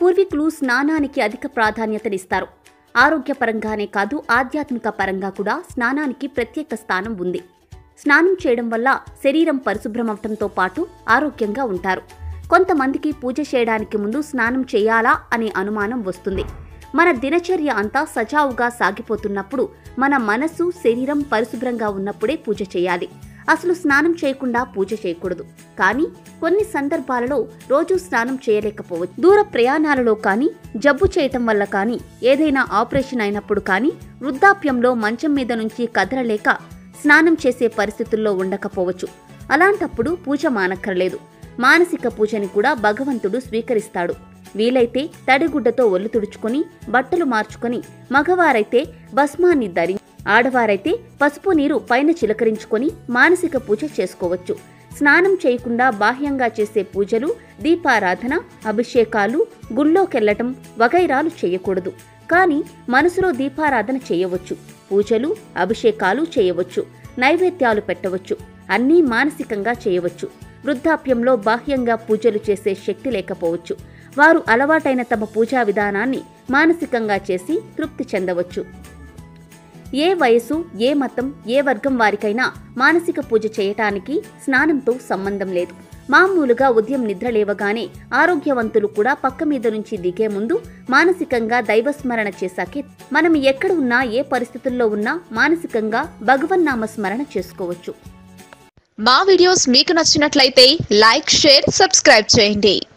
పూర్వీకులు స్నానానికి అధిక ప్రాధాన్యతనిస్తారు ఆరోగ్యపరంగానే కాదు ఆధ్యాత్మిక పరంగా కూడా స్నానానికి ప్రత్యేక స్థానం ఉంది స్నానం చేయడం వల్ల శరీరం పరిశుభ్రమవటంతో పాటు ఆరోగ్యంగా ఉంటారు కొంతమందికి పూజ చేయడానికి ముందు స్నానం చేయాలా అనే అనుమానం వస్తుంది మన దినచర్య అంతా సజావుగా సాగిపోతున్నప్పుడు మన మనస్సు శరీరం పరిశుభ్రంగా ఉన్నప్పుడే పూజ చేయాలి అసలు స్నానం చేయకుండా పూజ చేయకూడదు కానీ కొన్ని సందర్భాలలో రోజు స్నానం చేయలేకపోవచ్చు దూర ప్రయాణాలలో కానీ జబ్బు చేయటం వల్ల కానీ ఏదైనా ఆపరేషన్ అయినప్పుడు కానీ వృద్ధాప్యంలో మంచం మీద నుంచి కదలలేక స్నానం చేసే పరిస్థితుల్లో ఉండకపోవచ్చు అలాంటప్పుడు పూజ మానక్కర్లేదు మానసిక పూజని కూడా భగవంతుడు స్వీకరిస్తాడు వీలైతే తడిగుడ్డతో ఒళ్ళు తుడుచుకొని బట్టలు మార్చుకొని మగవారైతే భస్మాన్ని ధరి ఆడవారైతే పసుపు నీరు పైన చిలకరించుకొని మానసిక పూజ చేసుకోవచ్చు స్నానం చేయకుండా బాహ్యంగా చేసే పూజలు దీపారాధన అభిషేకాలు గుళ్ళోకెళ్లటం వగైరాలు చేయకూడదు కానీ మనసులో దీపారాధన చేయవచ్చు పూజలు అభిషేకాలు చేయవచ్చు నైవేద్యాలు పెట్టవచ్చు అన్నీ మానసికంగా చేయవచ్చు వృద్ధాప్యంలో బాహ్యంగా పూజలు చేసే శక్తి లేకపోవచ్చు వారు అలవాటైన తమ పూజా విధానాన్ని మానసికంగా చేసి తృప్తి చెందవచ్చు ఏ వయసు ఏ మతం ఏ వర్గం వారికైనా మానసిక పూజ చేయటానికి స్నానంతో సంబంధం లేదు మామూలుగా ఉదయం నిద్ర లేవగానే ఆరోగ్యవంతులు కూడా పక్క మీద నుంచి దిగే ముందు మానసికంగా దైవస్మరణ చేశాకే మనం ఎక్కడ ఉన్నా ఏ పరిస్థితుల్లో ఉన్నా మానసికంగా భగవన్నామ స్మరణ చేసుకోవచ్చు మా వీడియోస్ మీకు నచ్చినట్లయితే లైక్ షేర్ సబ్స్క్రైబ్ చేయండి